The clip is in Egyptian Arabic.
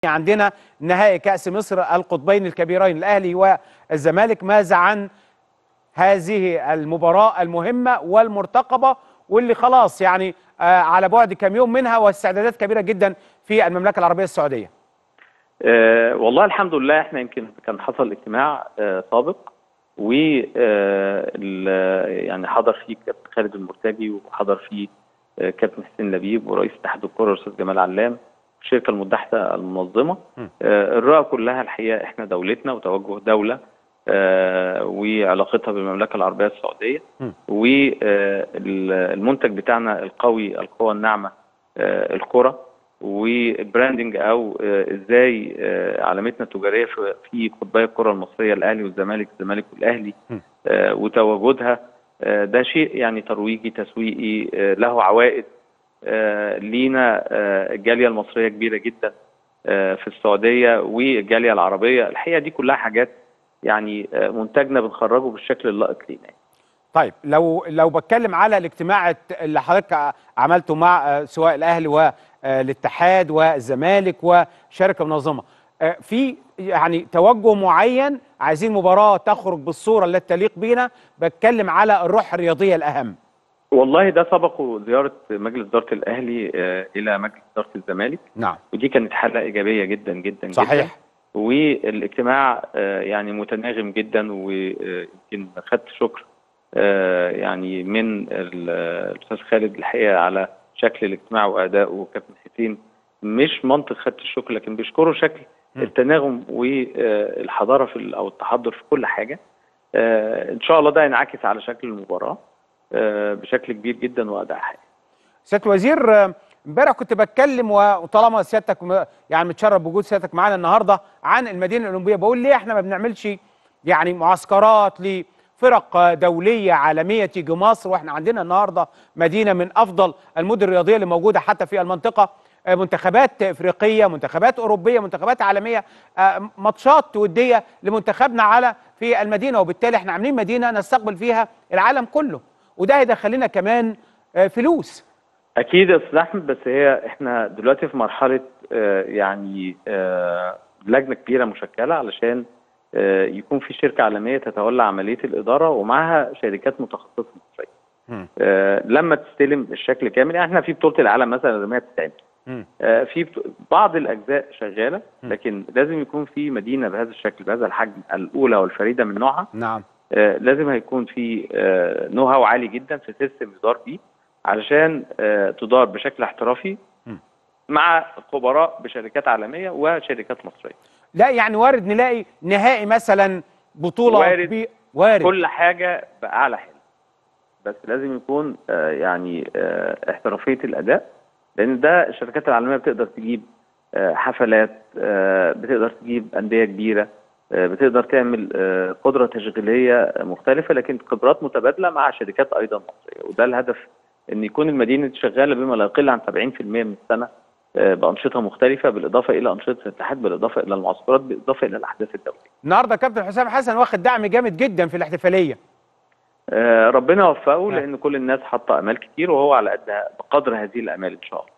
عندنا نهائي كأس مصر القطبين الكبيرين الأهلي والزمالك ماذا عن هذه المباراة المهمة والمرتقبة واللي خلاص يعني آه على بعد كم يوم منها واستعدادات كبيرة جدا في المملكة العربية السعودية أه والله الحمد لله احنا يمكن كان حصل اجتماع أه سابق و أه يعني حضر فيه كابتن خالد المرتجي وحضر فيه أه كابتن حسين لبيب ورئيس اتحاد الكره الاستاذ جمال علام الشركه المتحده المنظمه أه الرؤى كلها الحقيقه احنا دولتنا وتوجه دوله أه وعلاقتها بالمملكه العربيه السعوديه والمنتج بتاعنا القوي القوى الناعمه أه الكره وبراندنج او ازاي علامتنا التجاريه في قطبي الكره المصريه الاهلي والزمالك الزمالك والاهلي وتواجدها ده شيء يعني ترويجي تسويقي له عوائد لينا الجاليه المصريه كبيره جدا في السعوديه والجاليه العربيه الحقيقه دي كلها حاجات يعني منتجنا بنخرجه بالشكل اللائق لينا طيب لو لو بتكلم على الاجتماع اللي حضرتك عملته مع سواء الاهلي والاتحاد والزمالك وشركه منظمه في يعني توجه معين عايزين مباراه تخرج بالصوره التي تليق بينا بتكلم على الروح الرياضيه الاهم والله ده سبقه زياره مجلس اداره الاهلي الى مجلس اداره الزمالك نعم ودي كانت حلقه ايجابيه جدا جدا صحيح جدا. والاجتماع يعني متناغم جدا ويمكن خدت شكر يعني من الاستاذ خالد الحقيقه على شكل الاجتماع وادائه وكابتن حسين مش منطق خدت الشكر لكن بيشكروا شكل م. التناغم والحضاره في او التحضر في كل حاجه ان شاء الله ده ينعكس على شكل المباراه بشكل كبير جدا واداء حقيقي سياده الوزير امبارح كنت بتكلم وطالما سيادتك يعني متشرف بوجود سيادتك معانا النهارده عن المدينه الاولمبيه بقول ليه احنا ما بنعملش يعني معسكرات ليه فرق دوليه عالميه تيجي مصر واحنا عندنا النهارده مدينه من افضل المدن الرياضيه اللي موجوده حتى في المنطقه منتخبات افريقيه منتخبات اوروبيه منتخبات عالميه ماتشات وديه لمنتخبنا على في المدينه وبالتالي احنا عاملين مدينه نستقبل فيها العالم كله وده هيدخل لنا كمان فلوس اكيد يا استاذ احمد بس هي احنا دلوقتي في مرحله يعني لجنه كبيره مشكله علشان يكون في شركه عالميه تتولى عمليه الاداره ومعها شركات متخصصه مصريه. آه لما تستلم الشكل كامل يعني احنا في بطوله العالم مثلا الرمايه بتتعمل. آه في بعض الاجزاء شغاله لكن لازم يكون في مدينه بهذا الشكل بهذا الحجم الاولى والفريده من نوعها. نعم. آه لازم هيكون في آه نو هاو عالي جدا في سيستم يدار بيه علشان آه تدار بشكل احترافي مع خبراء بشركات عالميه وشركات مصريه. لا يعني وارد نلاقي نهائي مثلا بطوله وارد, بي... وارد كل حاجه باعلى حلم بس لازم يكون آه يعني آه احترافيه الاداء لان ده الشركات العالميه بتقدر تجيب آه حفلات بتقدر تجيب انديه كبيره بتقدر تعمل قدره تشغيليه مختلفه لكن خبرات متبادله مع شركات ايضا مصريه وده الهدف ان يكون المدينه شغاله بما لا يقل عن 70% من السنه بانشطه مختلفه بالاضافه الى انشطه الاتحاد بالاضافه الى المعسكرات بالاضافه الى الاحداث الدوليه. النهارده كابتن حسام حسن واخد دعم جامد جدا في الاحتفاليه. آه ربنا يوفقه لان كل الناس حاطه امال كتير وهو على قد بقدر هذه الامال ان شاء الله.